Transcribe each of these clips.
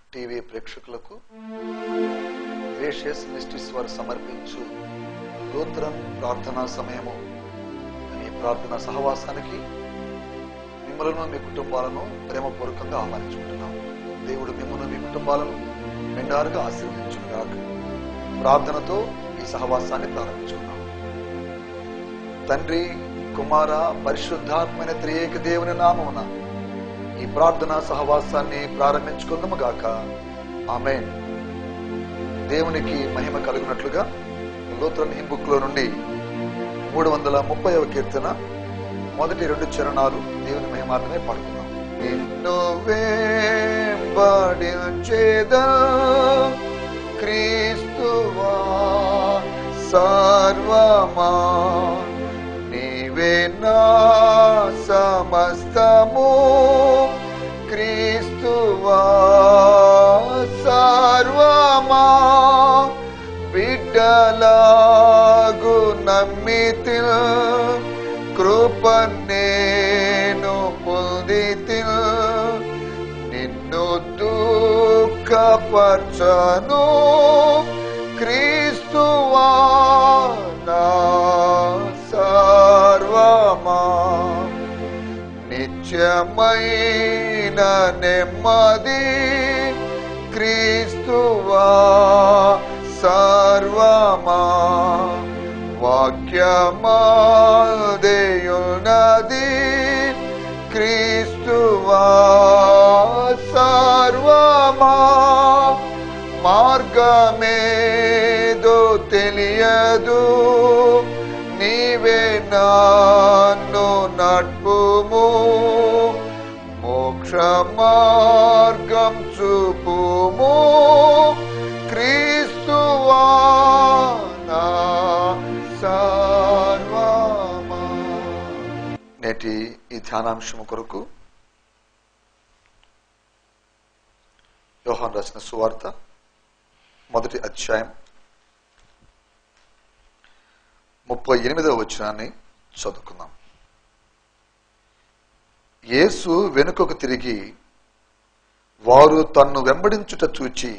TV ప్రేక్షకులకు gracious మిస్టిస్ వారు సమర్పించు లూథరన్ ప్రార్థనా సమయము అనే ప్రార్థనా సహవాసానికి మిమ్మలను మీ కుటుంబాలను ప్రేమపూర్వకంగా ఆహ్వానించుకుంటున్నాం దేవుడు మిమ్మల్ని మీ కుటుంబాలను మెండారుగా ఆశీర్వదించుగాక ప్రార్థనతో ఈ సహవాసాన్ని ప్రారంభించుకున్నాం తండ్రి కుమార పరిశుద్ధాత్మైన త్రియేక దేవుని నామమున ఈ ప్రార్థనా సహవాసాన్ని ప్రారంభించుకుందాము గాక ఆమె దేవునికి మహిమ కలుగునట్లుగా లూత్రన్ హిమ్ బుక్ లో నుండి మూడు వందల ముప్పైవ కీర్తన మొదటి రెండు చరణాలు దేవుని మహిమార్థమే పాడుకుందాం నిన్ను వేంబడించేదా క్రీస్తువా సర్వమా నీవే నా సమస్తము క్రీస్తువా సర్వమా బిడ్డలాగు నమ్మితి కృప నేను పొందితి నిన్ను దుఃఖపరచను క్రీస్తువా నా సర్వమా నిత్యమైన నెమ్మది క్రీస్తువా సర్వమా వాక్యమాదేయునది క్రీస్తువా సర్వమా మార్గమేదో తెలియదు నీవే నన్ను నడ్పుము మోక్ష మార్గం చూపుము క్రీస్తువా నా సర్వమా నేటి ఈ ధ్యానాంశము కొరకు యోహాన్ రాసిన సువార్త మొదటి అధ్యాయం ముప్పై ఎనిమిదవ వచనాన్ని చదువుకుందాం యేసు వెనుకకు తిరిగి వారు తన్ను వెంబడించుట చూచి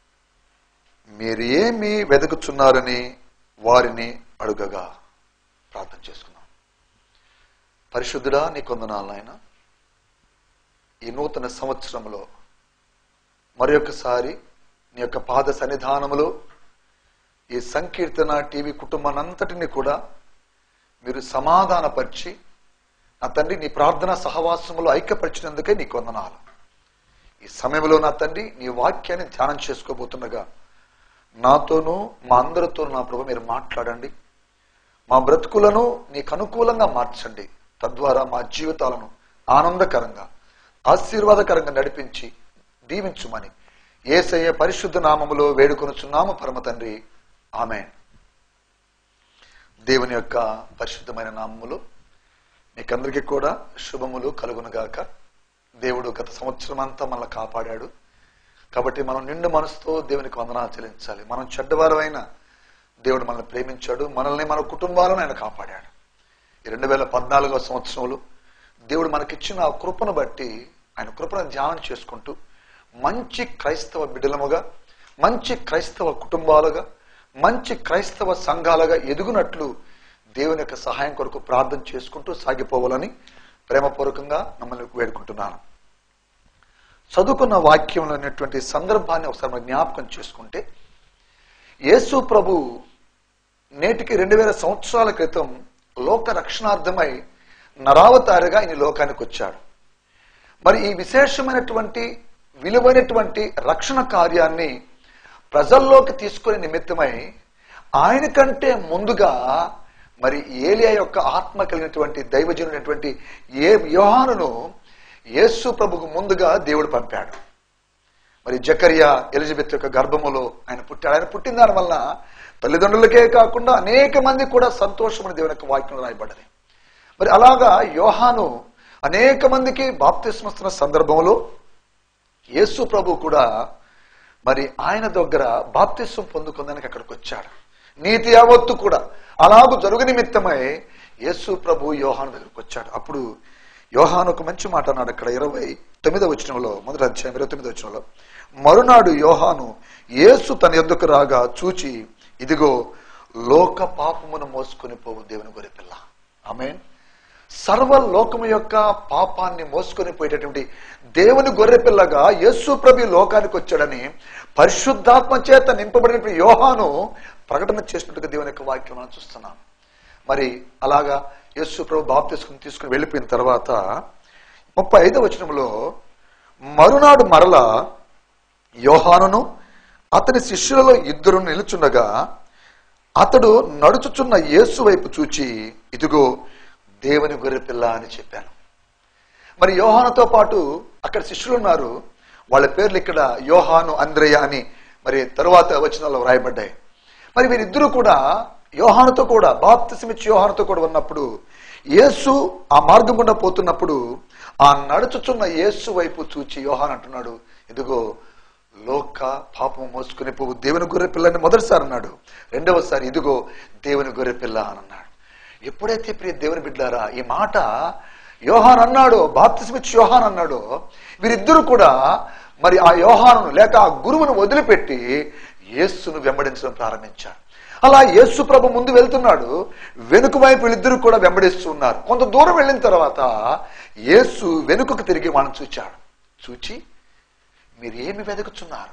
మీరేమి వెదకుచున్నారని వారిని అడుగగా ప్రార్థన చేసుకున్నాం పరిశుద్ధుడా నీ కొందనాలు నాయన ఈ నూతన సంవత్సరంలో మరి ఒకసారి నీ యొక్క పాద సన్నిధానములో ఈ సంకీర్తన టీవీ కుటుంబానంతటిని కూడా మీరు సమాధానపరిచి నా తండ్రి నీ ప్రార్థన సహవాసములో ఐక్యపరిచినందుకే నీ కొందనాలు ఈ సమయంలో నా తండ్రి నీ వాక్యాన్ని ధ్యానం చేసుకోబోతుండగా నాతోనూ మా అందరితోనూ నా ప్రభు మీరు మాట్లాడండి మా బ్రతుకులను నీకు అనుకూలంగా మార్చండి తద్వారా మా జీవితాలను ఆనందకరంగా ఆశీర్వాదకరంగా నడిపించి దీవించుమని ఏసయ్య పరిశుద్ధ నామములో వేడుకొనుచున్నాము పరమ తండ్రి ఆమె దేవుని యొక్క పరిశుద్ధమైన నామములో మీకందరికీ కూడా శుభములు కలుగునుగాక దేవుడు గత సంవత్సరం అంతా మనల్ని కాపాడాడు కాబట్టి మనం నిండు మనసుతో దేవునికి వందనాలు చెల్లించాలి మనం చెడ్డవారమైన దేవుడు మనల్ని ప్రేమించాడు మనల్ని మన కుటుంబాలను ఆయన కాపాడాడు ఈ రెండు వేల పద్నాలుగో సంవత్సరంలో దేవుడు మనకిచ్చిన ఆ కృపను బట్టి ఆయన కృపను ధ్యానం చేసుకుంటూ మంచి క్రైస్తవ బిడ్డలముగా మంచి క్రైస్తవ కుటుంబాలుగా మంచి క్రైస్తవ సంఘాలుగా ఎదుగునట్లు దేవుని యొక్క సహాయం కొరకు ప్రార్థన చేసుకుంటూ సాగిపోవాలని ప్రేమపూర్వకంగా మమ్మల్ని వేడుకుంటున్నాను చదువుకున్న వాక్యంలో ఉన్నటువంటి సందర్భాన్ని ఒకసారి మనం జ్ఞాపకం చేసుకుంటే యేసు ప్రభు నేటికి రెండు వేల సంవత్సరాల క్రితం లోక రక్షణార్థమై నరావతారిగా ఈ లోకానికి వచ్చాడు మరి ఈ విశేషమైనటువంటి విలువైనటువంటి రక్షణ కార్యాన్ని ప్రజల్లోకి తీసుకునే నిమిత్తమై ఆయన కంటే ముందుగా మరి ఏలియా యొక్క ఆత్మ కలిగినటువంటి దైవజనుడైనటువంటి ఏ యోహానును యేసు ప్రభుకు ముందుగా దేవుడు పంపాడు మరి జకరియా ఎలిజబెత్ యొక్క గర్భములో ఆయన పుట్టాడు ఆయన పుట్టిన దాని వలన తల్లిదండ్రులకే కాకుండా అనేక మంది కూడా సంతోషమని దేవుని యొక్క వాక్యం రాయబడ్డది మరి అలాగా యోహాను అనేక మందికి బాప్తిస్మస్తున్న సందర్భంలో యేసు ప్రభు కూడా మరి ఆయన దగ్గర బాప్తిస్వం పొందుకుందానికి అక్కడికి వచ్చాడు నీతి యావత్తు కూడా అలాగూ జరుగు నిమిత్తమై యేసు ప్రభు యోహాను దగ్గరకు వచ్చాడు అప్పుడు యోహాను ఒక మంచి మాట అన్నాడు అక్కడ ఇరవై తొమ్మిదో వచనంలో మొదటి అధ్యాయం ఇరవై తొమ్మిదో వచనంలో మరునాడు యోహాను యేసు తన ఎద్దుకు రాగా చూచి ఇదిగో లోక పాపమును మోసుకొని పోవు దేవుని గొర్రె పిల్ల ఆమేన్ సర్వ లోకము యొక్క పాపాన్ని మోసుకొని పోయేటటువంటి దేవుని గొర్రెపిల్లగా యేసు ప్రభు ఈ లోకానికి వచ్చాడని పరిశుద్ధాత్మ చేత నింపబడిన యోహాను ప్రకటన చేసినట్టుగా దేవుని యొక్క వాక్యం మనం చూస్తున్నాం మరి అలాగా యేసు ప్రభు బాప్తిస్కుని తీసుకుని వెళ్ళిపోయిన తర్వాత ముప్పై ఐదో వచనంలో మరునాడు మరల యోహానును అతని శిష్యులలో ఇద్దరు నిలుచుండగా అతడు నడుచుచున్న యేసు వైపు చూచి ఇదిగో దేవుని గొర్రెపిల్ల అని చెప్పాను మరి యోహానుతో పాటు అక్కడ శిష్యులు ఉన్నారు వాళ్ళ పేర్లు ఇక్కడ యోహాను అంద్రయ్య అని మరి తరువాత వచనాల్లో వ్రాయబడ్డాయి మరి వీరిద్దరూ కూడా యోహానుతో కూడా బాప్తిసమిచ్చి యోహానుతో కూడా ఉన్నప్పుడు యేసు ఆ మార్గం గుండా పోతున్నప్పుడు ఆ నడుచుచున్న యేసు వైపు చూచి యోహాన్ అంటున్నాడు ఇదిగో లోక పాపం మోసుకుని పోవు దేవుని గొర్రె పిల్లని మొదటిసారి అన్నాడు రెండవసారి ఇదిగో దేవుని గొర్రె పిల్ల అని అన్నాడు ఎప్పుడైతే ప్రియ దేవుని బిడ్డారా ఈ మాట యోహాన్ అన్నాడో బాప్తిస్మిచ్ యోహాన్ అన్నాడో వీరిద్దరూ కూడా మరి ఆ యోహానును లేక ఆ గురువును వదిలిపెట్టి యేస్సును వెంబడించడం ప్రారంభించారు అలా యేసు ప్రభు ముందు వెళ్తున్నాడు వెనుక వైపు వీళ్ళిద్దరూ కూడా వెంబడిస్తూ ఉన్నారు కొంత దూరం వెళ్ళిన తర్వాత యేసు వెనుకకు తిరిగి వాళ్ళని చూచాడు చూచి మీరు ఏమి వెతుకుతున్నారు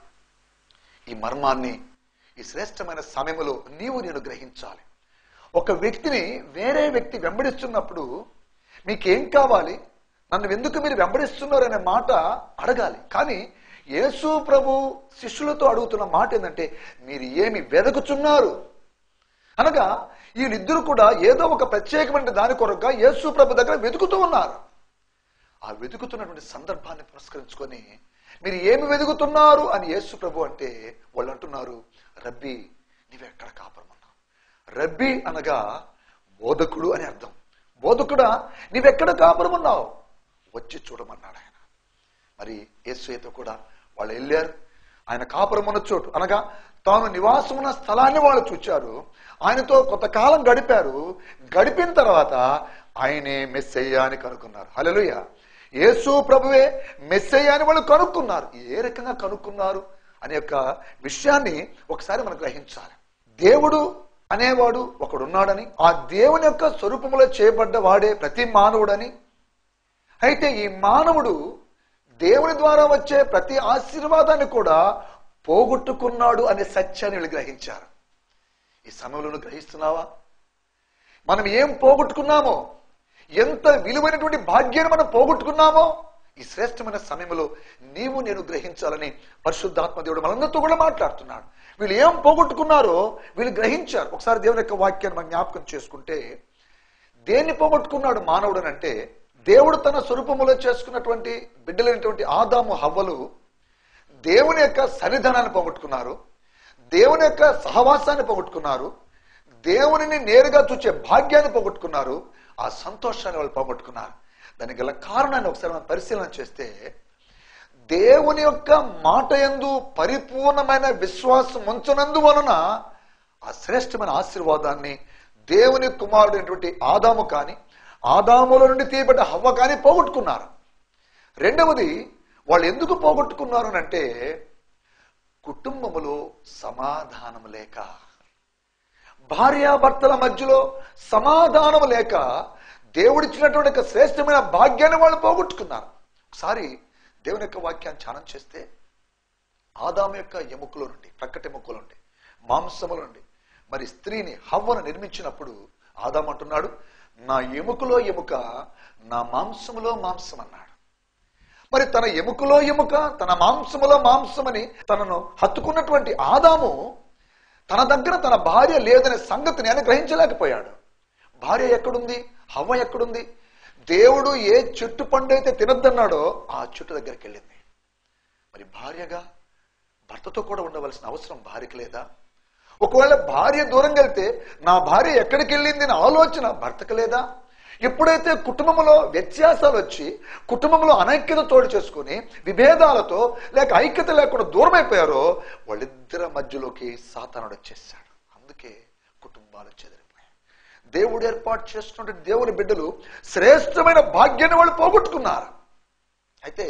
ఈ మర్మాన్ని ఈ శ్రేష్టమైన సమయంలో నీవు నేను గ్రహించాలి ఒక వ్యక్తిని వేరే వ్యక్తి వెంబడిస్తున్నప్పుడు మీకేం కావాలి నన్ను ఎందుకు మీరు వెంబడిస్తున్నారు అనే మాట అడగాలి కానీ యేసు ప్రభు శిష్యులతో అడుగుతున్న మాట ఏంటంటే మీరు ఏమి వెదకుచున్నారు అనగా వీళ్ళిద్దరు కూడా ఏదో ఒక ప్రత్యేకమైన దాని కొరకుగా యేసు ప్రభు దగ్గర వెతుకుతూ ఉన్నారు ఆ వెతుకుతున్నటువంటి సందర్భాన్ని పురస్కరించుకొని మీరు ఏమి వెతుకుతున్నారు అని యేసు ప్రభు అంటే వాళ్ళు అంటున్నారు రబ్బీ నీవెక్కడ కాపురమన్నావు రబ్బీ అనగా బోధకుడు అని అర్థం బోధకుడా నీవెక్కడ కాపురమన్నావు వచ్చి చూడమన్నాడు ఆయన మరి యేసుతో కూడా వాళ్ళు వెళ్ళారు ఆయన కాపురం ఉన్న చోటు అనగా తాను నివాసమున్న స్థలాన్ని వాళ్ళు చూచారు ఆయనతో కొంతకాలం గడిపారు గడిపిన తర్వాత ఆయనే మెస్సయ్య అని కనుక్కున్నారు హలలుయ యేసు ప్రభువే మెస్సయ్య అని వాళ్ళు కనుక్కున్నారు ఏ రకంగా కనుక్కున్నారు అనే యొక్క విషయాన్ని ఒకసారి మనం గ్రహించాలి దేవుడు అనేవాడు ఒకడున్నాడని ఆ దేవుని యొక్క స్వరూపములో చేయబడ్డ వాడే ప్రతి మానవుడని అయితే ఈ మానవుడు దేవుని ద్వారా వచ్చే ప్రతి ఆశీర్వాదాన్ని కూడా పోగొట్టుకున్నాడు అనే సత్యాన్ని వీళ్ళు గ్రహించారు ఈ సమయంలో నువ్వు గ్రహిస్తున్నావా మనం ఏం పోగొట్టుకున్నామో ఎంత విలువైనటువంటి భాగ్యాన్ని మనం పోగొట్టుకున్నామో ఈ శ్రేష్టమైన సమయంలో నీవు నేను గ్రహించాలని పరిశుద్ధాత్మ దేవుడు మనందరితో కూడా మాట్లాడుతున్నాడు వీళ్ళు ఏం పోగొట్టుకున్నారో వీళ్ళు గ్రహించారు ఒకసారి దేవుని యొక్క వాక్యాన్ని మనం జ్ఞాపకం చేసుకుంటే దేన్ని పోగొట్టుకున్నాడు మానవుడు అంటే దేవుడు తన స్వరూపములో చేసుకున్నటువంటి బిడ్డలైనటువంటి ఆదాము హవ్వలు దేవుని యొక్క సన్నిధానాన్ని పోగొట్టుకున్నారు దేవుని యొక్క సహవాసాన్ని పోగొట్టుకున్నారు దేవునిని నేరుగా చూచే భాగ్యాన్ని పోగొట్టుకున్నారు ఆ సంతోషాన్ని వాళ్ళు పోగొట్టుకున్నారు దానికి గల కారణాన్ని ఒకసారి మనం పరిశీలన చేస్తే దేవుని యొక్క మాట యందు పరిపూర్ణమైన విశ్వాసం ఉంచనందు వలన ఆ శ్రేష్టమైన ఆశీర్వాదాన్ని దేవుని కుమారుడైనటువంటి ఆదాము కానీ ఆదాముల నుండి తీయబడ్డ హవ్వ కానీ పోగొట్టుకున్నారు రెండవది వాళ్ళు ఎందుకు పోగొట్టుకున్నారు అని అంటే కుటుంబములో సమాధానం లేక భార్యాభర్తల మధ్యలో సమాధానం లేక దేవుడిచ్చినటువంటి ఒక శ్రేష్టమైన భాగ్యాన్ని వాళ్ళు పోగొట్టుకున్నారు ఒకసారి దేవుని యొక్క వాక్యాన్ని ధ్యానం చేస్తే ఆదాము యొక్క ఎముకలో నుండి ప్రక్కటి ఎముకలో నుండి మాంసముల నుండి మరి స్త్రీని హవ్వను నిర్మించినప్పుడు ఆదాము అంటున్నాడు నా ఎముకలో ఎముక నా మాంసములో మాంసం అన్నాడు మరి తన ఎముకలో ఎముక తన మాంసములో మాంసమని తనను హత్తుకున్నటువంటి ఆదాము తన దగ్గర తన భార్య లేదనే సంగతిని ఆయన గ్రహించలేకపోయాడు భార్య ఎక్కడుంది హవ్వ ఎక్కడుంది దేవుడు ఏ చెట్టు పండు అయితే తినద్దన్నాడో ఆ చెట్టు దగ్గరికి వెళ్ళింది మరి భార్యగా భర్తతో కూడా ఉండవలసిన అవసరం భార్యకి లేదా ఒకవేళ భార్య దూరం వెళ్తే నా భార్య ఎక్కడికి వెళ్ళింది అనే ఆలోచన భర్తకు లేదా ఎప్పుడైతే కుటుంబంలో వ్యత్యాసాలు వచ్చి కుటుంబంలో అనైక్యత తోడు చేసుకుని విభేదాలతో లేక ఐక్యత లేకుండా దూరం అయిపోయారో వాళ్ళిద్దరి మధ్యలోకి సాతానుడు వచ్చేసాడు అందుకే కుటుంబాలు చెదిరిపోయాయి దేవుడు ఏర్పాటు చేస్తున్న దేవుని బిడ్డలు శ్రేష్టమైన భాగ్యాన్ని వాళ్ళు పోగొట్టుకున్నారు అయితే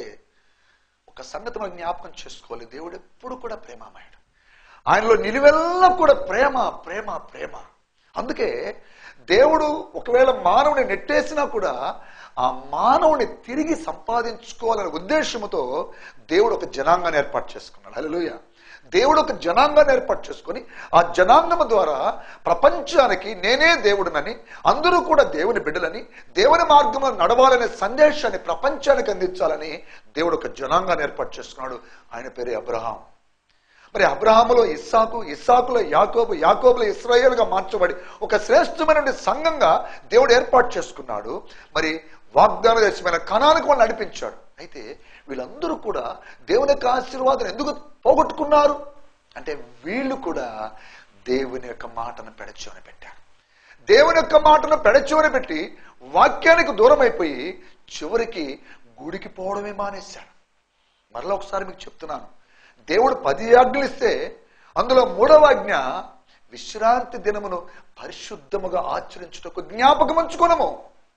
ఒక సంగతి మనం జ్ఞాపకం చేసుకోవాలి దేవుడు ఎప్పుడు కూడా ప్రేమమయుడు ఆయనలో నిలువెల్ల కూడా ప్రేమ ప్రేమ ప్రేమ అందుకే దేవుడు ఒకవేళ మానవుని నెట్టేసినా కూడా ఆ మానవుని తిరిగి సంపాదించుకోవాలనే ఉద్దేశంతో దేవుడు ఒక జనాంగాన్ని ఏర్పాటు చేసుకున్నాడు హల్లెలూయా దేవుడు ఒక జనాంగాన్ని ఏర్పాటు చేసుకొని ఆ జనాంగం ద్వారా ప్రపంచానికి నేనే దేవుడినని అందరూ కూడా దేవుని బిడ్డలని దేవుని మార్గంలో నడవాలనే సందేశాన్ని ప్రపంచానికి అందించాలని దేవుడు ఒక జనాంగాన్ని ఏర్పాటు చేసుకున్నాడు ఆయన పేరే అబ్రహాం మరి అబ్రహాములో ఇస్సాకు ఇస్సాకులో యాకోబు యాకోబులో ఇస్రాయేల్గా మార్చబడి ఒక శ్రేష్టమైన సంఘంగా దేవుడు ఏర్పాటు చేసుకున్నాడు మరి వాగ్దాన దేశమైన కణానికి వాళ్ళు నడిపించాడు అయితే వీళ్ళందరూ కూడా దేవుని యొక్క ఆశీర్వాదం ఎందుకు పోగొట్టుకున్నారు అంటే వీళ్ళు కూడా దేవుని యొక్క మాటను పెడచోని పెట్టారు దేవుని యొక్క మాటను పెడచోని పెట్టి వాక్యానికి దూరం అయిపోయి చివరికి గుడికి పోవడమే మానేశారు మరలా ఒకసారి మీకు చెప్తున్నాను దేవుడు పది ఆజ్ఞలు ఇస్తే అందులో మూడవ ఆజ్ఞ విశ్రాంతి దినమును పరిశుద్ధముగా ఆచరించుటకు జ్ఞాపకం ఉంచుకోనము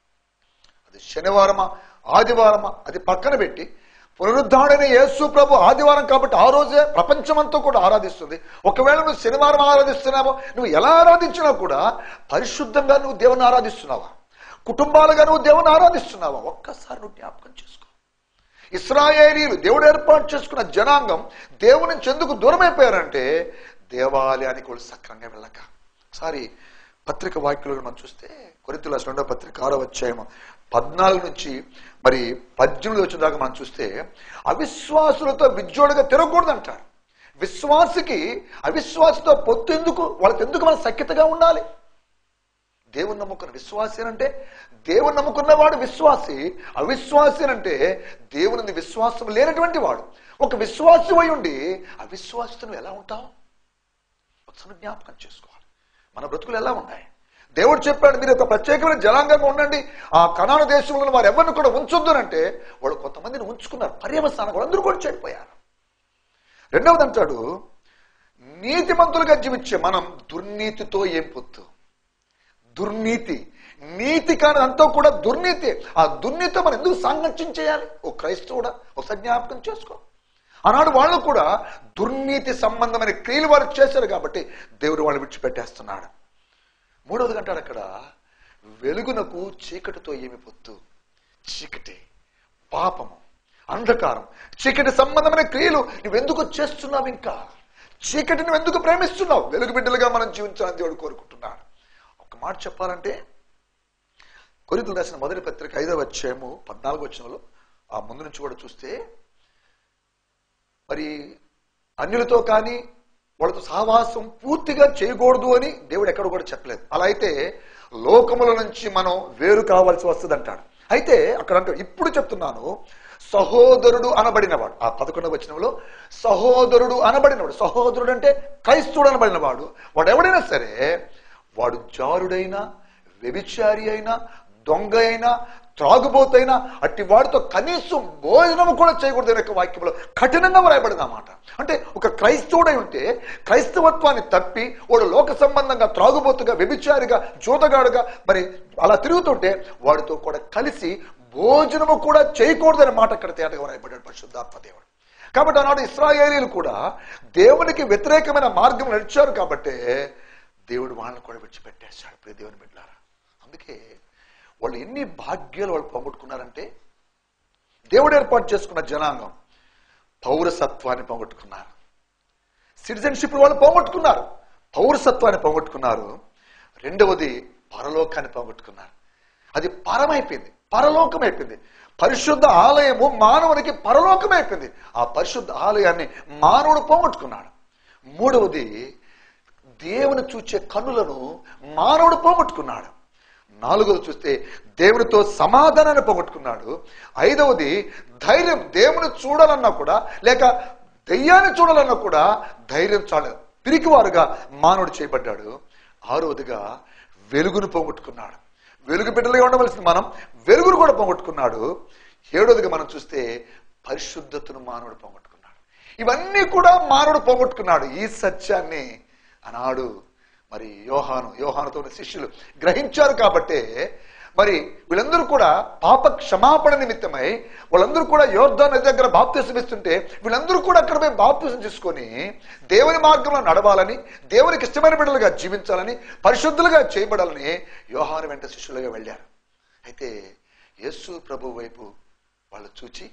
అది శనివారమా ఆదివారమా అది పక్కన పెట్టి పునరుద్ధాడైన యేసు ప్రభు ఆదివారం కాబట్టి ఆ రోజే ప్రపంచమంతా కూడా ఆరాధిస్తుంది ఒకవేళ నువ్వు శనివారం ఆరాధిస్తున్నావో నువ్వు ఎలా ఆరాధించినా కూడా పరిశుద్ధంగా నువ్వు దేవుని ఆరాధిస్తున్నావా కుటుంబాలుగా నువ్వు దేవుని ఆరాధిస్తున్నావా ఒక్కసారి నువ్వు జ్ఞాపకం చేసుకో ఇస్రాయేలీలు దేవుడు ఏర్పాటు చేసుకున్న జనాంగం దేవుని నుంచి ఎందుకు దూరమైపోయారంటే దేవాలయానికి వాళ్ళు సక్రంగా వెళ్ళక ఒకసారి పత్రిక వాక్యులను మనం చూస్తే కొరితుల రెండో పత్రిక ఆరో అధ్యాయము పద్నాలుగు నుంచి మరి పద్దెనిమిది వచ్చిన దాకా మనం చూస్తే అవిశ్వాసులతో విజ్జోడుగా తిరగకూడదు అంటారు విశ్వాసికి అవిశ్వాసతో పొత్తు ఎందుకు వాళ్ళకి ఎందుకు మన సఖ్యతగా ఉండాలి దేవుని నమ్ముకున్న విశ్వాసి అంటే దేవుని నమ్ముకున్నవాడు విశ్వాసి అవిశ్వాసి అంటే దేవుని విశ్వాసం లేనటువంటి వాడు ఒక విశ్వాసి అయి ఉండి అవిశ్వాసితో నువ్వు ఎలా ఉంటావు ఒకసారి జ్ఞాపకం చేసుకోవాలి మన బ్రతుకులు ఎలా ఉన్నాయి దేవుడు చెప్పాడు మీరు ఒక ప్రత్యేకమైన జనాంగంగా ఉండండి ఆ కణాను దేశంలో వారు ఎవరిని కూడా ఉంచొద్దునంటే వాళ్ళు కొంతమందిని ఉంచుకున్నారు పర్యవసానం కూడా అందరూ కూడా చెడిపోయారు రెండవది అంటాడు నీతిమంతులుగా జీవించే మనం దుర్నీతితో ఏం పొత్తు దుర్నీతి నీతి కాని అంతా కూడా దుర్నీతి ఆ దుర్నీతి మనం ఎందుకు సాంగత్యం చేయాలి ఓ క్రైస్తవుడా ఒకసారి జ్ఞాపకం చేసుకో ఆనాడు వాళ్ళు కూడా దుర్నీతి సంబంధమైన క్రియలు వారు చేశారు కాబట్టి దేవుడు వాళ్ళు విడిచిపెట్టేస్తున్నాడు మూడవది అంటాడు అక్కడ వెలుగునకు చీకటితో ఏమి పొత్తు చీకటి పాపము అంధకారం చీకటి సంబంధమైన క్రియలు నువ్వెందుకు చేస్తున్నావు ఇంకా చీకటిని నువ్వు ఎందుకు ప్రేమిస్తున్నావు వెలుగు బిడ్డలుగా మనం జీవించాలని దేవుడు కోరుకుంటున్నాడు ఒక మాట చెప్పాలంటే కొరితలు రాసిన మొదటి పత్రిక ఐదవ అధ్యాయము పద్నాలుగు వచ్చినలో ఆ ముందు నుంచి కూడా చూస్తే మరి అన్యులతో కానీ వాళ్ళతో సహవాసం పూర్తిగా చేయకూడదు అని దేవుడు ఎక్కడ కూడా చెప్పలేదు అలా అయితే లోకముల నుంచి మనం వేరు కావాల్సి వస్తుంది అంటాడు అయితే అక్కడ అంటే ఇప్పుడు చెప్తున్నాను సహోదరుడు అనబడినవాడు ఆ పదకొండవ వచనంలో సహోదరుడు అనబడినవాడు సహోదరుడు అంటే క్రైస్తుడు అనబడినవాడు వాడు ఎవడైనా సరే వాడు జారుడైనా వ్యభిచారి అయినా దొంగ అయినా త్రాగుబోతైనా అట్టి వాడితో కనీసం భోజనం కూడా చేయకూడదు యొక్క వాక్యంలో కఠినంగా వ్రాయబడింది అన్నమాట అంటే ఒక క్రైస్తవుడై ఉంటే క్రైస్తవత్వాన్ని తప్పి వాడు లోక సంబంధంగా త్రాగుబోతుగా వ్యభిచారిగా జూతగాడుగా మరి అలా తిరుగుతుంటే వాడితో కూడా కలిసి భోజనము కూడా చేయకూడదనే మాట అక్కడ తేటగా వ్రాయబడ్డాడు పరిశుద్ధాత్మ దేవుడు కాబట్టి ఆనాడు ఇస్రాయేలీలు కూడా దేవునికి వ్యతిరేకమైన మార్గం నడిచారు కాబట్టే దేవుడు వాళ్ళని కూడా విడిచిపెట్టేశాడు ప్రియ దేవుని బిడ్డారా అందుకే వాళ్ళు ఎన్ని భాగ్యాలు వాళ్ళు పోగొట్టుకున్నారంటే దేవుడు ఏర్పాటు చేసుకున్న జనాంగం పౌరసత్వాన్ని పోగొట్టుకున్నారు సిటిజన్షిప్ వాళ్ళు పోగొట్టుకున్నారు పౌరసత్వాన్ని పోగొట్టుకున్నారు రెండవది పరలోకాన్ని పోగొట్టుకున్నారు అది పరమైపోయింది పరలోకం అయిపోయింది పరిశుద్ధ ఆలయము మానవునికి పరలోకం అయిపోయింది ఆ పరిశుద్ధ ఆలయాన్ని మానవుడు పోగొట్టుకున్నాడు మూడవది దేవుని చూచే కన్నులను మానవుడు పోగొట్టుకున్నాడు నాలుగవది చూస్తే దేవునితో సమాధానాన్ని పోగొట్టుకున్నాడు ఐదవది ధైర్యం దేవుని చూడాలన్నా కూడా లేక దెయ్యాన్ని చూడాలన్నా కూడా ధైర్యం చాలదు పిరికివారుగా మానవుడు చేయబడ్డాడు ఆరవదిగా వెలుగును పోగొట్టుకున్నాడు వెలుగు బిడ్డలుగా ఉండవలసిన మనం వెలుగును కూడా పోగొట్టుకున్నాడు ఏడవదిగా మనం చూస్తే పరిశుద్ధతను మానవుడు పోగొట్టుకున్నాడు ఇవన్నీ కూడా మానవుడు పోగొట్టుకున్నాడు ఈ సత్యాన్ని ఆనాడు మరి యోహాను యోహానుతో ఉన్న శిష్యులు గ్రహించారు కాబట్టే మరి వీళ్ళందరూ కూడా పాప క్షమాపణ నిమిత్తమై వాళ్ళందరూ కూడా యోర్ధా నది దగ్గర బాప్తీసం ఇస్తుంటే వీళ్ళందరూ కూడా అక్కడ పోయి బాప్తీసం తీసుకొని దేవుని మార్గంలో నడవాలని దేవునికి ఇష్టమైన బిడ్డలుగా జీవించాలని పరిశుద్ధులుగా చేయబడాలని యోహాను వెంట శిష్యులుగా వెళ్ళారు అయితే యేసు ప్రభు వైపు వాళ్ళు చూచి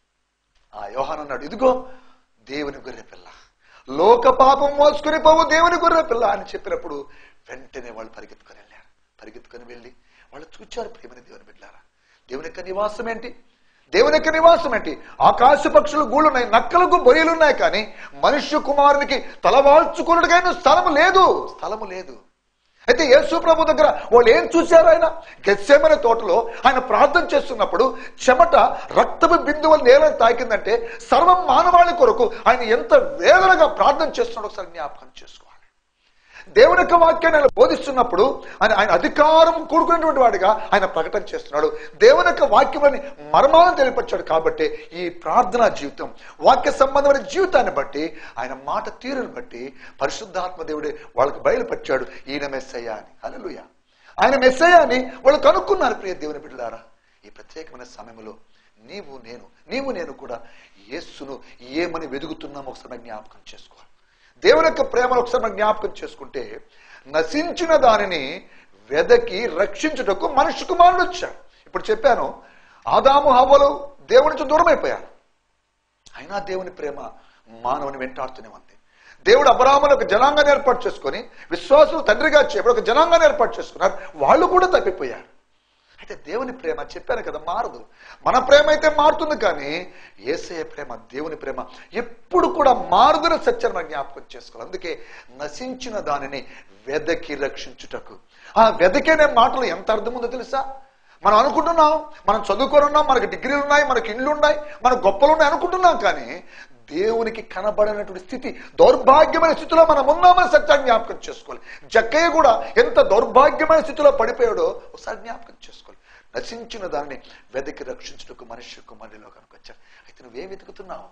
ఆ యోహాను అన్నాడు ఇదిగో దేవుని గొర్రె పిల్ల లోక పాపం మోసుకుని పోవు దేవుని గొర్రె పిల్ల అని చెప్పినప్పుడు వెంటనే వాళ్ళు పరిగెత్తుకొని వెళ్ళారు పరిగెత్తుకొని వెళ్ళి వాళ్ళు చూచారు ప్రేమని దేవుని బిడ్డారా దేవుని యొక్క నివాసం ఏంటి దేవుని యొక్క నివాసం ఏంటి ఆకాశ పక్షులు గూళ్ళున్నాయి నక్కలకు బొరియలున్నాయి కానీ మనుష్య కుమారునికి తలవాల్చుకున్నట్టుగా స్థలము లేదు స్థలము లేదు అయితే యేసు ప్రభు దగ్గర వాళ్ళు ఏం చూశారు ఆయన గెస్సేమనే తోటలో ఆయన ప్రార్థన చేస్తున్నప్పుడు చెమట రక్తపు బిందువులు నేలను తాకిందంటే సర్వం మానవాళి కొరకు ఆయన ఎంత వేదనగా ప్రార్థన చేస్తున్నాడో ఒకసారి జ్ఞాపకం చేసుకోవాలి దేవుని యొక్క వాక్యాన్ని ఆయన బోధిస్తున్నప్పుడు ఆయన ఆయన అధికారం కూడుకున్నటువంటి వాడిగా ఆయన ప్రకటన చేస్తున్నాడు దేవుని యొక్క వాక్యమని మర్మాలను తెలియపరిచాడు కాబట్టి ఈ ప్రార్థనా జీవితం వాక్య సంబంధమైన జీవితాన్ని బట్టి ఆయన మాట తీరుని బట్టి పరిశుద్ధాత్మ దేవుడే వాళ్ళకి బయలుపరిచాడు ఈయన మెస్సయ్య అని అలలుయ ఆయన మెస్సయ్య అని వాళ్ళు కనుక్కున్నారు ప్రియ దేవుని బిడ్డలారా ఈ ప్రత్యేకమైన సమయంలో నీవు నేను నీవు నేను కూడా యేస్సును ఏమని వెదుగుతున్నామో ఒకసారి జ్ఞాపకం చేసుకోవాలి దేవుని యొక్క ప్రేమను ఒకసారి మనం జ్ఞాపకం చేసుకుంటే నశించిన దానిని వెదకి రక్షించుటకు మనిషి కుమారుడు వచ్చాడు ఇప్పుడు చెప్పాను ఆదాము హవ్వలు దేవుని నుంచి దూరం అయిపోయారు అయినా దేవుని ప్రేమ మానవుని వెంటాడుతూనే ఉంది దేవుడు అబ్రాహ్మణులు ఒక జనాంగాన్ని ఏర్పాటు చేసుకొని విశ్వాసులు తండ్రిగా చేయబడి ఒక జనాంగాన్ని ఏర్పాటు చేసుకున్నారు వాళ్ళు కూడా తప్పిపోయారు అయితే దేవుని ప్రేమ చెప్పాను కదా మారదు మన ప్రేమ అయితే మారుతుంది కానీ ఏసయ ప్రేమ దేవుని ప్రేమ ఎప్పుడు కూడా మారుదన సత్యాన్ని మనం జ్ఞాపకం చేసుకోవాలి అందుకే నశించిన దానిని వెదకి రక్షించుటకు ఆ వెదకేనే మాటలు ఎంత అర్థం ఉందో తెలుసా మనం అనుకుంటున్నాం మనం చదువుకొని ఉన్నాం మనకి డిగ్రీలు ఉన్నాయి మనకి ఇండ్లు ఉన్నాయి మన గొప్పలు ఉన్నాయి అనుకుంటున్నాం కానీ దేవునికి కనబడినటువంటి స్థితి దౌర్భాగ్యమైన స్థితిలో మనం ఉన్నామని సత్యాన్ని జ్ఞాపకం చేసుకోవాలి జక్కయ్య కూడా ఎంత దౌర్భాగ్యమైన స్థితిలో పడిపోయాడో ఒకసారి జ్ఞాపకం చేసుకోవాలి నశించిన దాన్ని వెతికి రక్షించుటకు మనిషి కుమారుడిలో కనుకొచ్చారు అయితే నువ్వేం వెతుకుతున్నావు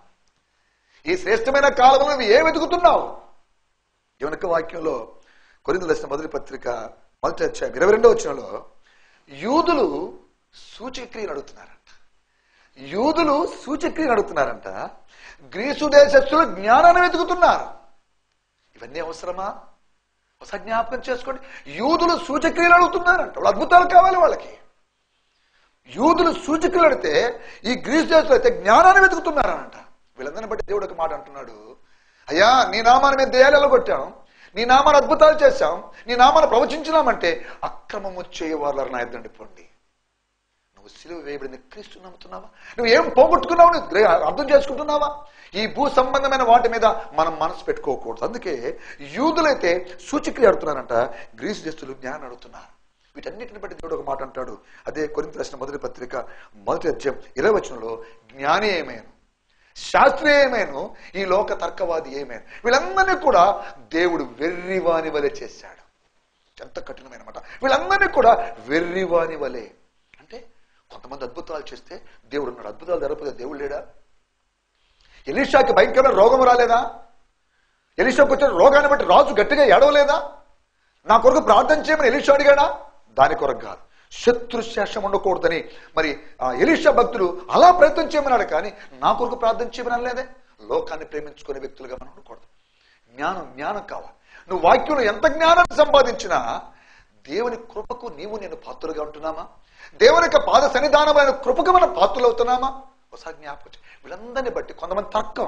ఈ శ్రేష్టమైన కాలంలో నువ్వు ఏం వెతుకుతున్నావు యువనక వాక్యంలో కొరింద దర్శన మొదటి పత్రిక మొదటి అధ్యాయం ఇరవై రెండో వచ్చినలో యూదులు సూచక్రియలు అడుగుతున్నారంట యూదులు సూచక్రియలు అడుగుతున్నారంట గ్రీసు దేశస్తులు జ్ఞానాన్ని వెతుకుతున్నారు ఇవన్నీ అవసరమా ఒకసారి జ్ఞాపకం చేసుకోండి యూదులు సూచక్రియలు అడుగుతున్నారంట వాళ్ళు అద్భుతాలు కావాలి వాళ్ళకి యూదులు సూచక్రియలు అడితే ఈ గ్రీసు దేశంలో అయితే జ్ఞానాన్ని వెతుకుతున్నారంట వీళ్ళందరిని బట్టి దేవుడు ఒక మాట అంటున్నాడు అయ్యా నీ నామాన్ని మేము దేయాలలో కొట్టాం నీ నామాన్ని అద్భుతాలు చేశాం నీ నామాన్ని ప్రవచించినామంటే అక్రమము చేయవాళ్ళని నా ఎద్దండి పోండి నువ్వు సిలువ వేయబడిన క్రీస్తు నమ్ముతున్నావా నువ్వు ఏం పోగొట్టుకున్నావు నువ్వు గ్రే- అర్థం చేసుకుంటున్నావా ఈ భూ సంబంధమైన వాటి మీద మనం మనసు పెట్టుకోకూడదు అందుకే యూదులైతే సూచిక్రియ అడుగుతున్నారంట గ్రీసు దేశులు జ్ఞానం అడుగుతున్నారు వీటన్నిటిని బట్టి దేవుడు ఒక మాట అంటాడు అదే కొరింత రాసిన మొదటి పత్రిక మొదటి అధ్యాయం ఇరవై వచనంలో జ్ఞాని ఏమైను శాస్త్రీయ ఏమైను ఈ లోక తర్కవాది ఏమైను వీళ్ళందరినీ కూడా దేవుడు వెర్రివాని వలె చేశాడు ఎంత కఠినమైన మాట వీళ్ళందరినీ కూడా వెర్రివాని వలె అంటే కొంతమంది అద్భుతాలు చేస్తే దేవుడు ఉన్నాడు అద్భుతాలు జరగకపోతే దేవుడు లేడా ఎలీషాకి భయంకరమైన రోగం రాలేదా ఎలీషాకు వచ్చిన రోగాన్ని బట్టి రాజు గట్టిగా ఏడవలేదా నా కొరకు ప్రార్థన చేయమని ఎలీషా అడిగాడా దాని కొరకు కాదు శత్రుశేషం ఉండకూడదని మరి ఆ ఎలీషా భక్తులు అలా ప్రయత్నం చేయమన్నాడు కానీ నా కొరకు ప్రార్థన చేయమని అనలేదే లోకాన్ని ప్రేమించుకునే వ్యక్తులుగా మనం ఉండకూడదు జ్ఞానం జ్ఞానం కావాలి నువ్వు వాక్యంలో ఎంత జ్ఞానాన్ని సంపాదించినా దేవుని కృపకు నీవు నేను పాత్రలుగా ఉంటున్నామా దేవుని యొక్క పాద సన్నిధానమైన కృపకు మనం పాత్రలు అవుతున్నామా ఒకసారి జ్ఞాపకం చేయి. వీళ్ళందరినీ బట్టి కొంతమంది తర్కం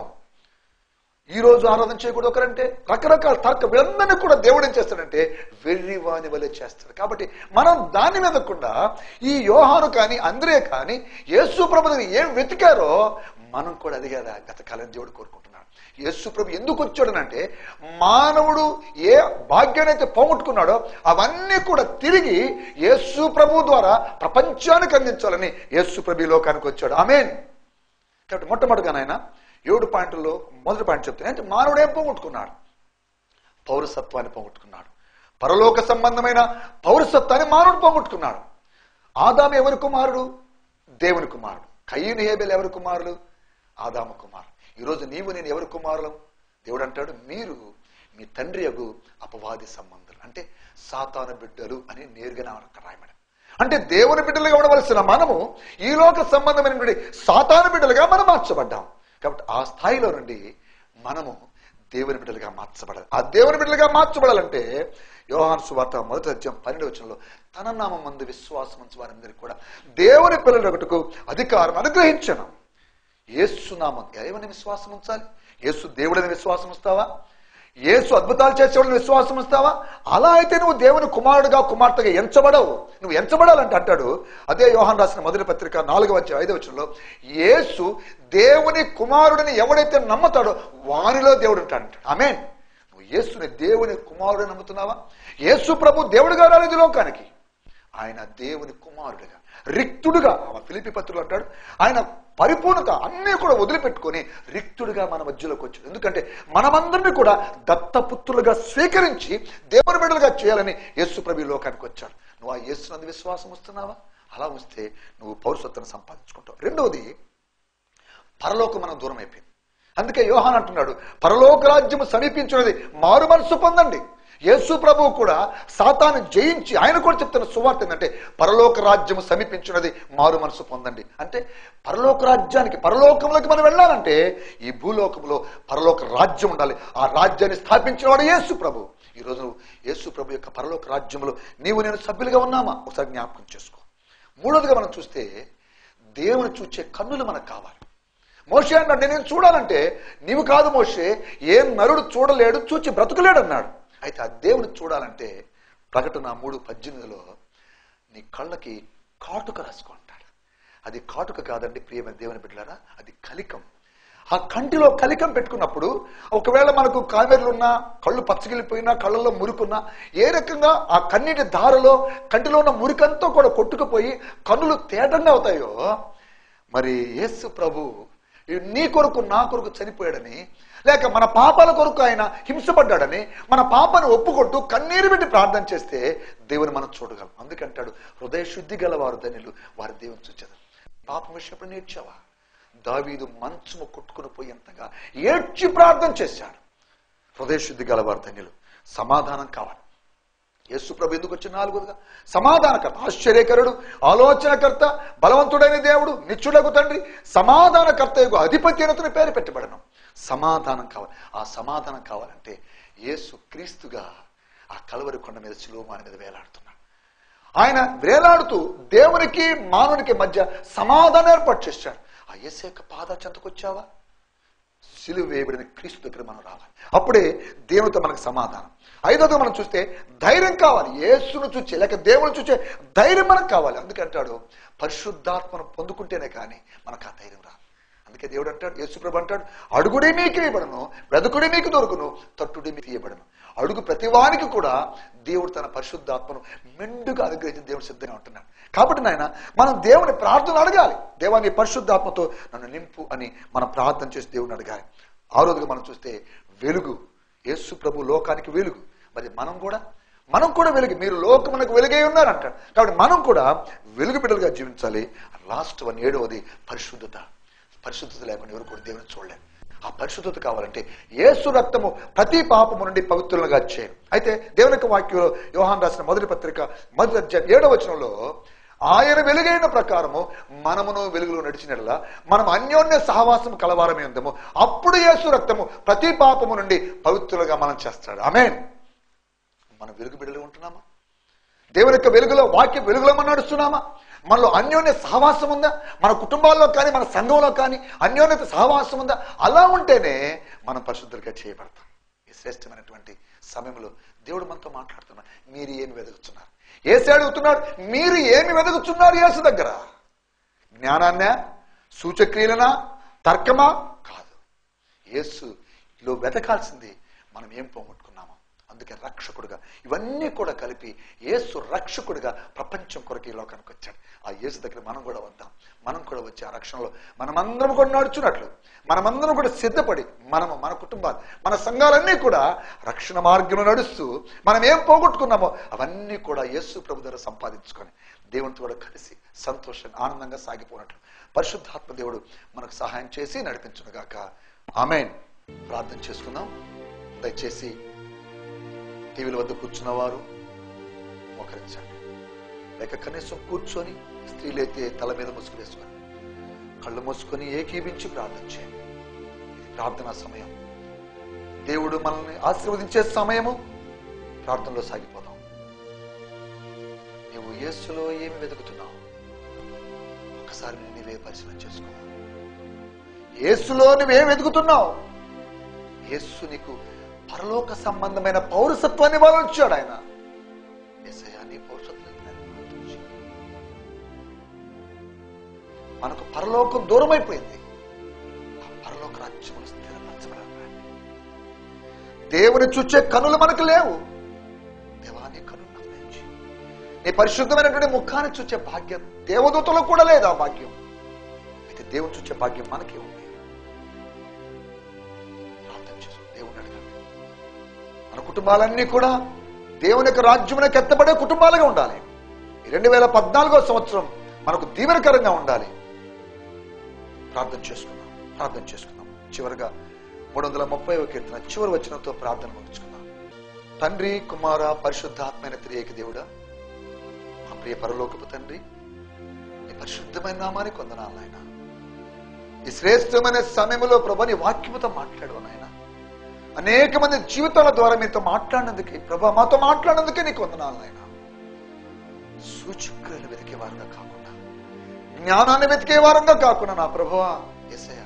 ఈ రోజు ఆరాధన చేయకూడదు ఒకరంటే రకరకాల తర్క వీళ్ళందరినీ కూడా దేవుడు ఏం చేస్తాడంటే వెర్రివాని వలె చేస్తాడు కాబట్టి మనం దాని మీదకుండా ఈ యోహాను కానీ అంద్రే కానీ యేసు ప్రభు దగ్గర ఏం వెతికారో మనం కూడా అది కదా గత కాలం దేవుడు కోరుకుంటున్నాడు యేసు ప్రభు ఎందుకు వచ్చాడనంటే మానవుడు ఏ భాగ్యాన్ని అయితే పోగొట్టుకున్నాడో అవన్నీ కూడా తిరిగి యేసు ప్రభు ద్వారా ప్రపంచానికి అందించాలని యేసు ప్రభు ఈ లోకానికి వచ్చాడు ఆమెన్ కాబట్టి మొట్టమొదటిగా నాయన ఏడు పాయింట్లలో మొదటి పాయింట్ చెప్తాను అంటే మానవుడు ఏం పోగొట్టుకున్నాడు పౌరసత్వాన్ని పోగొట్టుకున్నాడు పరలోక సంబంధమైన పౌరసత్వాన్ని మానవుడు పోగొట్టుకున్నాడు ఆదాము ఎవరి కుమారుడు దేవుని కుమారుడు కయ్యూని హేబెల్ ఎవరి కుమారులు ఆదాము కుమారుడు ఈరోజు నీవు నేను ఎవరి కుమారులం దేవుడు అంటాడు మీరు మీ తండ్రి యగు అపవాది సంబంధులు అంటే సాతాను బిడ్డలు అని నేరుగా నా రాయమని అంటే దేవుని బిడ్డలుగా ఉండవలసిన మనము ఈ లోక సంబంధమైనటువంటి సాతాను బిడ్డలుగా మనం మార్చబడ్డాం కాబట్టి ఆ స్థాయిలో నుండి మనము దేవుని బిడ్డలుగా మార్చబడాలి ఆ దేవుని బిడ్డలుగా మార్చబడాలంటే యోహాను సువార్త మొదటి అధ్యాయం పన్నెండు వచనంలో తన నామం మందు విశ్వాసం ఉంచు వారందరికీ కూడా దేవుని పిల్లలొకటుకు అధికారం అనుగ్రహించను యేసు నామం ఏమని విశ్వాసం ఉంచాలి యేసు దేవుడని విశ్వాసం ఉంచుతావా యేసు అద్భుతాలు చేసేవాడిని విశ్వాసం ఉంచుతావా అలా అయితే నువ్వు దేవుని కుమారుడుగా కుమార్తెగా ఎంచబడవు నువ్వు ఎంచబడాలంటే అంటాడు అదే యోహాన్ రాసిన మొదటి పత్రిక నాలుగవ వచ్చే ఐదవ వచనంలో యేసు దేవుని కుమారుడిని ఎవడైతే నమ్ముతాడో వానిలో దేవుడు ఉంటాడు ఆమె నువ్వు యేసుని దేవుని కుమారుడు నమ్ముతున్నావా యేసు ప్రభు దేవుడుగా రాలేదు ఈ లోకానికి ఆయన దేవుని కుమారుడుగా రిక్తుడుగా ఆ ఫిలిపి పత్రులు అంటాడు ఆయన పరిపూర్ణత అన్నీ కూడా వదిలిపెట్టుకొని రిక్తుడుగా మన మధ్యలోకి వచ్చాడు ఎందుకంటే మనమందరినీ కూడా దత్తపుత్రులుగా స్వీకరించి దేవుని బిడ్డలుగా చేయాలని యేసు ప్రభు ఈ లోకానికి వచ్చాడు నువ్వు ఆ యేసునందు విశ్వాసం వస్తున్నావా అలా వస్తే నువ్వు పౌరసత్వం సంపాదించుకుంటావు రెండవది పరలోకం మనం దూరం అయిపోయింది అందుకే యోహాన్ అంటున్నాడు పరలోక రాజ్యము సమీపించున్నది మారు మనసు పొందండి యేసు ప్రభువు కూడా సాతాను జయించి ఆయన కూడా చెప్తున్న సువార్త ఏంటంటే పరలోక రాజ్యము సమీపించున్నది మారు మనసు పొందండి అంటే పరలోక రాజ్యానికి పరలోకంలోకి మనం వెళ్ళాలంటే ఈ భూలోకంలో పరలోక రాజ్యం ఉండాలి ఆ రాజ్యాన్ని స్థాపించిన వాడు యేసు ప్రభు ఈ రోజు యేసు ప్రభు యొక్క పరలోక రాజ్యంలో నీవు నేను సభ్యులుగా ఉన్నామా ఒకసారి జ్ఞాపకం చేసుకో మూడోదిగా మనం చూస్తే దేవుని చూచే కన్నులు మనకు కావాలి మోషే అన్నాడు నేను చూడాలంటే నీవు కాదు మోషే ఏ నరుడు చూడలేడు చూచి బ్రతుకులేడు అన్నాడు అయితే ఆ దేవుని చూడాలంటే ప్రకటన మూడు పద్దెనిమిదిలో నీ కళ్ళకి కాటుక రాసుకుంటాడు అది కాటుక కాదండి ప్రియమైన దేవుని బిడ్డలారా అది కలికం ఆ కంటిలో కలికం పెట్టుకున్నప్పుడు ఒకవేళ మనకు కామెర్లున్నా కళ్ళు పచ్చగిలిపోయినా కళ్ళల్లో మురుకున్నా ఏ రకంగా ఆ కన్నీటి దారిలో కంటిలో ఉన్న మురికంతా కూడా కొట్టుకుపోయి కన్నులు తేటంగా అవుతాయో మరి యేసు ప్రభు నీ కొరకు నా కొరకు చనిపోయాడని లేక మన పాపాల కొరకు ఆయన హింసపడ్డాడని మన పాపను ఒప్పుకుంటూ కన్నీరు పెట్టి ప్రార్థన చేస్తే దేవుని మనం చూడగలం అందుకంటాడు హృదయ శుద్ధి గల వారు ధనులు వారి దేవుని చూచారు పాపం విషయప్పుడు నేర్చావా దావీదు మంచుము కొట్టుకుని పోయేంతగా ఏడ్చి ప్రార్థన చేశాడు హృదయ శుద్ధి గల వారు ధన్యులు సమాధానం కావాలి యేసు ప్రభు ఎందుకు వచ్చిన నాలుగోదిగా సమాధానకర్త ఆశ్చర్యకరుడు ఆలోచనకర్త బలవంతుడైన దేవుడు నిత్యుడకు తండ్రి సమాధానకర్త యొక్క అధిపతి అతని పేరు పెట్టబడను సమాధానం కావాలి ఆ సమాధానం కావాలంటే యేసు క్రీస్తుగా ఆ కలవరి కొండ మీద శిలువమాన మీద వేలాడుతున్నాడు ఆయన వేలాడుతూ దేవునికి మానవునికి మధ్య సమాధానం ఏర్పాటు చేశాడు ఆ యేసు యొక్క పాద చెంతకొచ్చావా సిలువ వేయబడిన క్రీస్తు దగ్గర మనం రావాలి అప్పుడే దేవునితో మనకు సమాధానం ఐదోది మనం చూస్తే ధైర్యం కావాలి యేసును చూచే లేక దేవుని చూచే ధైర్యం మనకు కావాలి అందుకంటాడు పరిశుద్ధాత్మను పొందుకుంటేనే కానీ మనకు ఆ ధైర్యం రాదు అందుకే దేవుడు అంటాడు యేసుప్రభు అంటాడు అడుగుడే మీకు ఇవ్వబడను వెదకుడే మీకు దొరుకును తట్టుడే మీకు ఇవ్వబడను అడుగు ప్రతివానికి కూడా దేవుడు తన పరిశుద్ధాత్మను మెండుగా అనుగ్రహించిన దేవుడు సిద్ధంగా ఉంటున్నాడు కాబట్టి నాయన మనం దేవుని ప్రార్థన అడగాలి దేవాన్ని పరిశుద్ధాత్మతో నన్ను నింపు అని మనం ప్రార్థన చేసి దేవుని అడగాలి ఆ రోజుగా మనం చూస్తే వెలుగు యేసు ప్రభు లోకానికి వెలుగు మరి మనం కూడా మనం కూడా వెలుగు మీరు లోకమునకు వెలుగై ఉన్నారంటాడు కాబట్టి మనం కూడా వెలుగు బిడ్డలుగా జీవించాలి లాస్ట్ వన్ ఏడవది పరిశుద్ధత పరిశుద్ధత లేకుండా ఎవరు కూడా దేవుని చూడలేరు ఆ పరిశుద్ధత కావాలంటే యేసు రక్తము ప్రతి పాపము నుండి పవిత్రులుగా చేయను అయితే దేవుని యొక్క వాక్యంలో యోహాన్ రాసిన మొదటి పత్రిక మొదటి అధ్యాయం ఏడవ వచనంలో ఆయన వెలుగైన ప్రకారము మనమును వెలుగులో నడిచినట్లా మనం అన్యోన్య సహవాసం కలవారమే ఉందము అప్పుడు యేసు రక్తము ప్రతి పాపము నుండి పవిత్రులుగా మనం చేస్తాడు ఆమెన్ మనం వెలుగు బిడ్డలు ఉంటున్నామా దేవుని యొక్క వెలుగులో వాక్య వెలుగులో మనం నడుస్తున్నామా మనలో అన్యోన్య సహవాసం ఉందా మన కుటుంబాల్లో కానీ మన సంఘంలో కానీ అన్యోన్యత సహవాసం ఉందా అలా ఉంటేనే మనం పరిశుద్ధులుగా చేయబడతాం ఈ శ్రేష్టమైనటువంటి సమయంలో దేవుడు మనతో మాట్లాడుతున్నాడు మీరు ఏమి వెతుకుతున్నారు ఏసి అడుగుతున్నాడు మీరు ఏమి వెతుకుతున్నారు యేసు దగ్గర జ్ఞానాన్న సూచక్రియలనా తర్కమా కాదు యేసులో వెతకాల్సింది మనం ఏం పోగొట్టుకున్నామో అందుకే రక్షకుడుగా ఇవన్నీ కూడా కలిపి యేసు రక్షకుడిగా ప్రపంచం కొరకు ఈ లోకానికి వచ్చాడు ఆ యేసు దగ్గర మనం కూడా వద్దాం మనం కూడా వచ్చి ఆ రక్షణలో మనమందరం కూడా నడుచున్నట్లు మనమందరం కూడా సిద్ధపడి మనము మన కుటుంబాలు మన సంఘాలన్నీ కూడా రక్షణ మార్గంలో నడుస్తూ మనం ఏం పోగొట్టుకున్నామో అవన్నీ కూడా యేసు ప్రభు ద్వారా సంపాదించుకొని దేవునితో కూడా కలిసి సంతోషంగా ఆనందంగా సాగిపోనట్లు పరిశుద్ధాత్మ దేవుడు మనకు సహాయం చేసి నడిపించునుగాక ఆమెన్ ప్రార్థన చేసుకుందాం దయచేసి టీవీల వద్ద కూర్చున్నవారు మోకరించండి లేక కనీసం కూర్చొని స్త్రీలైతే తల మీద ముసుగు వేసుకొని కళ్ళు మూసుకొని ఏకీభించి ప్రార్థన చేయండి ఇది ప్రార్థనా సమయం దేవుడు మనల్ని ఆశీర్వదించే సమయము ప్రార్థనలో సాగిపోదాం నీవు యేసులో ఏమి వెతుకుతున్నావు ఒకసారి నీవే పరిశీలన చేసుకో యేసులో నువ్వేం వెతుకుతున్నావు యేసు నీకు పరలోక సంబంధమైన పౌరసత్వాన్ని ఇవ్వాలొచ్చాడు ఆయన యేసయ్య, నీ పౌరసత్వం నేను ప్రార్థించు. మనకు పరలోకం దూరం అయిపోయింది ఆ పరలోక రాజ్యములు స్థిరపరచబడాలి దేవుని చూచే కనులు మనకు లేవు దేవా నీ కనులు నాకు దయచేయి. నీ పరిశుద్ధమైనటువంటి ముఖాన్ని చూచే భాగ్యం దేవదూతలకు కూడా లేదు ఆ భాగ్యం అయితే దేవుని చూచే భాగ్యం మనకే ఉంది ప్రార్థన చేసుకో దేవుని అడగండి మన కుటుంబాలన్నీ కూడా దేవుని యొక్క రాజ్యమునకు ఎత్తబడే కుటుంబాలుగా ఉండాలి ఈ రెండు వేల పద్నాలుగో సంవత్సరం మనకు దీవెనకరంగా ఉండాలి ప్రార్థన చేసుకుందాం ప్రార్థన చేసుకుందాం చివరిగా మూడు వందల ముప్పై కీర్తన చివరి వచనంతో ప్రార్థన ముగించుకుందాం తండ్రి కుమార పరిశుద్ధాత్మైన త్రియేక దేవుడా మా ప్రియ పరలోకపు తండ్రి నీ పరిశుద్ధమైన నామానికి వందనాలు నాయన ఈ శ్రేష్టమైన సమయంలో ప్రభా నీ వాక్యముతో మాట్లాడు నాయన అనేక మంది జీవితాల ద్వారా మీతో మాట్లాడినందుకే ప్రభా మాతో మాట్లాడినందుకే నీకు వందనాలు నాయన సూచక్రియలు వెతికే వారంగా కాకుండా జ్ఞానాన్ని వెతికే వారంగా కాకుండా నా ప్రభువా ఎసయ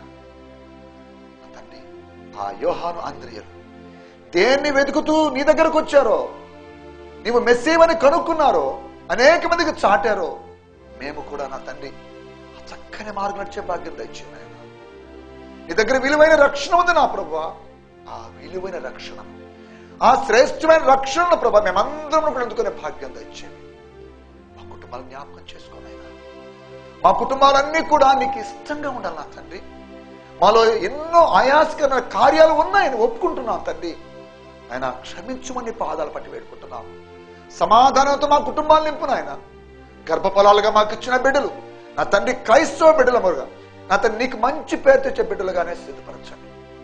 నా తండ్రి ఆ యోహాను ఆంధ్రియలు దేన్ని వెతుకుతూ నీ దగ్గరకు వచ్చారో నీవు మెస్సేవని కనుక్కున్నారో అనేక మందికి చాటారో మేము కూడా నా తండ్రి ఆ చక్కని మార్గం నడిచే భాగ్యం దయచేయండి నాయన. నీ దగ్గర విలువైన రక్షణ ఉంది నా ప్రభా ఆ విలువైన రక్షణ ఆ శ్రేష్టమైన రక్షణను ప్రభా మేమందరం కూడా అందుకునే భాగ్యం దయచేయండి మా కుటుంబాలను జ్ఞాపకం చేసుకోనైనా మా కుటుంబాలన్నీ కూడా నీకు ఇష్టంగా ఉండాలి నా తండ్రి మాలో ఎన్నో ఆయాసకరమైన కార్యాలు ఉన్నాయని ఒప్పుకుంటున్నాం తండ్రి ఆయన క్షమించుమని పాదాలు పట్టి వేడుకుంటున్నాం సమాధానంతో మా కుటుంబాలు నింపు నాయన గర్భఫలాలుగా మాకు ఇచ్చిన బిడ్డలు నా తండ్రి క్రైస్తవ బిడ్డల మరుగా నా తండ్రి నీకు మంచి పేరు తెచ్చే బిడ్డలుగానే సిద్ధపరచండి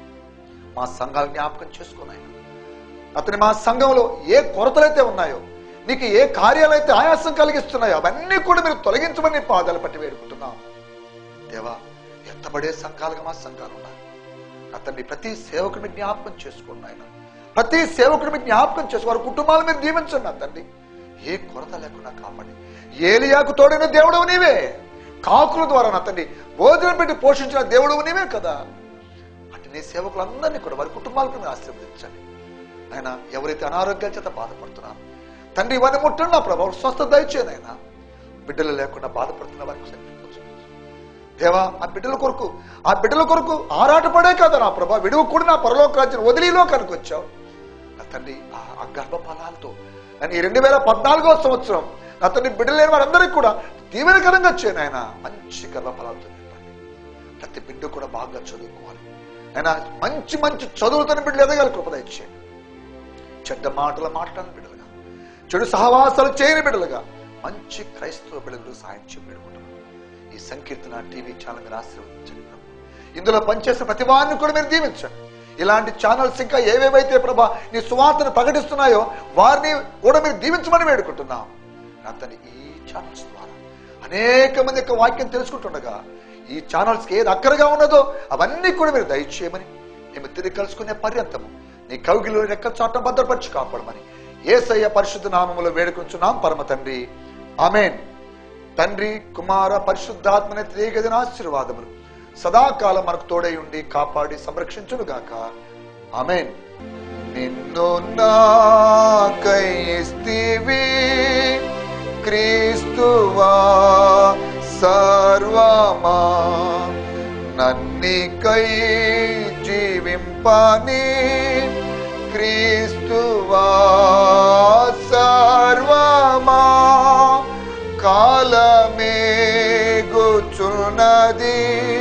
మా సంఘాలు జ్ఞాపకం చేసుకున్నాయన అతని మా సంఘంలో ఏ కొరతలైతే ఉన్నాయో నీకు ఏ కార్యాలైతే ఆయాసం కలిగిస్తున్నాయో అవన్నీ కూడా మీరు తొలగించమని నీ పాదాలు పట్టి వేడుకుంటున్నాం దేవా ఎత్తబడే సంఘాలుగా మా సంఘాలు ఉన్నాయి అతన్ని ప్రతి సేవకుడిని జ్ఞాపకం చేసుకోండి ఆయన ప్రతి సేవకుడిని జ్ఞాపకం చేసి వారి కుటుంబాల మీద దీవించండి నా తండ్రి ఏ కొరత లేకుండా కాపాడి ఏలియాకు తోడైన దేవుడవు నీవే కాకుల ద్వారా నా తండ్రి భోజనం పెట్టి పోషించిన దేవుడవు నీవే కదా అంటే నీ సేవకులందరినీ కూడా వారి కుటుంబాలకు మీరు ఆశీర్వదించండి ఆయన ఎవరైతే అనారోగ్యాల చేత బాధపడుతున్నారు తండ్రి ఇవన్నీ ముట్టండి నా ప్రభావం స్వస్థ దయచేయను ఆయన బిడ్డలు లేకుండా బాధపడుతున్న వారికి శక్తి కూర్చోండి. దేవా ఆ బిడ్డల కొరకు ఆ బిడ్డల కొరకు ఆరాటపడే కదా నా ప్రభా విడువ కూడా నా పరలోక రాజ్యం వదిలిలోకానికి వచ్చావు నా తండ్రి ఆ ఆ గర్భ ఫలాలతో నేను ఈ రెండు వేల పద్నాలుగో సంవత్సరం నా తండ్రి బిడ్డలు లేని వారందరికీ కూడా దీవెనకరంగా చేయను ఆయన మంచి గర్భ ఫలాలతో నింపండి ప్రతి బిడ్డ కూడా బాగా చదువుకోవాలి ఆయన మంచి మంచి చదువుతున్న బిడ్డలు ఎదగాలి కృపద ఇచ్చేయండి చెడ్డ మాటలు మాట్లాడిన బిడ్డలుగా చెడు సహవాసాలు చేయని బిడ్డలుగా మంచి క్రైస్తవ బిడ్డలు సాయం చేయబడుకుంటున్నాం ఈ సంకీర్తన టీవీ ఛానల్ మీరు ఆశీర్వదించండి ప్రభు. ఇందులో పనిచేసిన ప్రతి వారిని కూడా మీరు దీవించండి ఇలాంటి ఛానల్స్ ఇంకా ఏవేవైతే ప్రభా నీ సువార్తను ప్రకటిస్తున్నాయో వారిని కూడా మీరు దీవించమని వేడుకుంటున్నాం అతని ఈ ఛానల్స్ ద్వారా అనేక మంది యొక్క వాక్యం తెలుసుకుంటుండగా ఈ ఛానల్స్ కి ఏది అక్కరగా ఉన్నదో అవన్నీ కూడా మీరు దయచేయమని మేము తిరిగి కలుసుకునే పర్యంతము నీ కౌగిలో రెక్క చాటం భద్రపరిచి కాపాడమని ఏసయ్య పరిశుద్ధ నామములో వేడుకుంటున్నాం పరమ తండ్రి ఆమెన్ తండ్రి కుమార పరిశుద్ధాత్మని త్రిగదిన ఆశీర్వాదములు సదాకాలం మనకు తోడై ఉండి కాపాడి సంరక్షించును గాక ఆమెన్ నిన్ను నాకై ఇస్తివి క్రీస్తువా సర్వమా నన్నికై జీవింపని క్రీస్తువా సర్వమా కాలమే గుచున్నది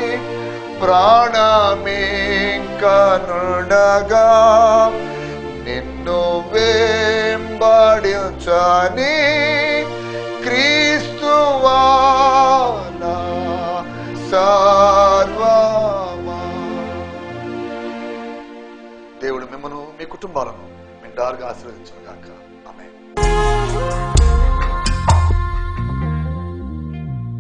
ప్రాణమే కనుడగా నిన్ను వెంబడించని క్రీస్తువా నా సర్వమా దేవుడు మిమ్మను మీ కుటుంబాలను మీ నిండారుగా ఆశీర్వదించును గాక ఆమె